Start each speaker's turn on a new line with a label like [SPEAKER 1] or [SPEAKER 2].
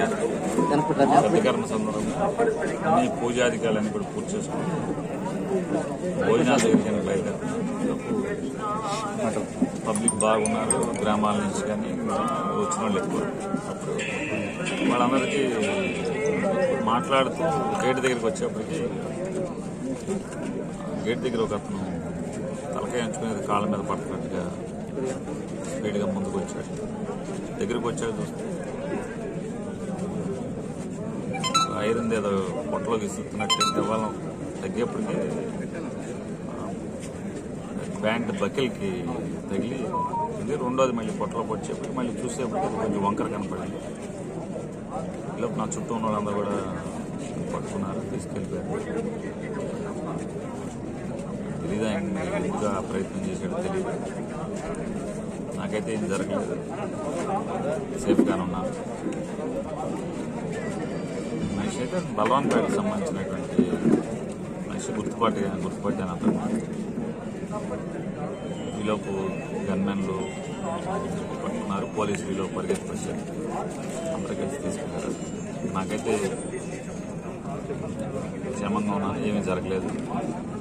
[SPEAKER 1] సత్యకర్మ సందర్భంగా అన్ని పూజాధికారులన్నీ కూడా పూర్తి చేసుకుని భోజనాల దగ్గరికి బయలుదేరుతున్నాం పబ్లిక్ బాగున్నారు గ్రామాల నుంచి కానీ వచ్చిన వాళ్ళు ఎక్కువ అప్పుడు వాళ్ళందరికీ మాట్లాడుతూ గేట్ దగ్గరికి వచ్చేప్పటికి గేట్ దగ్గర ఒక అతను తలకాయ ఉంచుకునేది కాళ్ళ మీద పడుతున్నట్టుగా స్పీడ్గా ముందుకు వచ్చాడు దగ్గరికి వచ్చాడు చూస్తే ఐరన్ ఏదో పొట్టలోకి ఇస్తున్నట్టు ఇవ్వాలం తగ్గేప్పటికి ప్యాంట్ బకెల్కి తగిలి ఇది రెండోది మళ్ళీ పొట్టలోకి వచ్చేప్పటికి మళ్ళీ చూసేప్పటికి అది కొంచెం వంకర కనపడింది ఇలా నా చుట్టూ ఉన్న వాళ్ళందరూ కూడా పట్టుకున్నారు తీసుకెళ్ళిపోయారు తెలీదు ఆయన ఇంకా ప్రయత్నం చేశాడు తెలియదు నాకైతే ఏం జరగలేదు సేఫ్గానే ఉన్నాను మనిషి అయితే బలవాన్పేటకు సంబంధించినటువంటి మనిషి గుర్తుపాటు గుర్తుపట్టాను అతను ఈలోపు గన్మెన్లు పట్టుకున్నారు పోలీసులు ఈలోపు పరిగెత్తి వచ్చారు అందరూ కలిసి తీసుకున్నారు నాకైతే క్షేమంగా ఉన్నాను ఏమీ జరగలేదు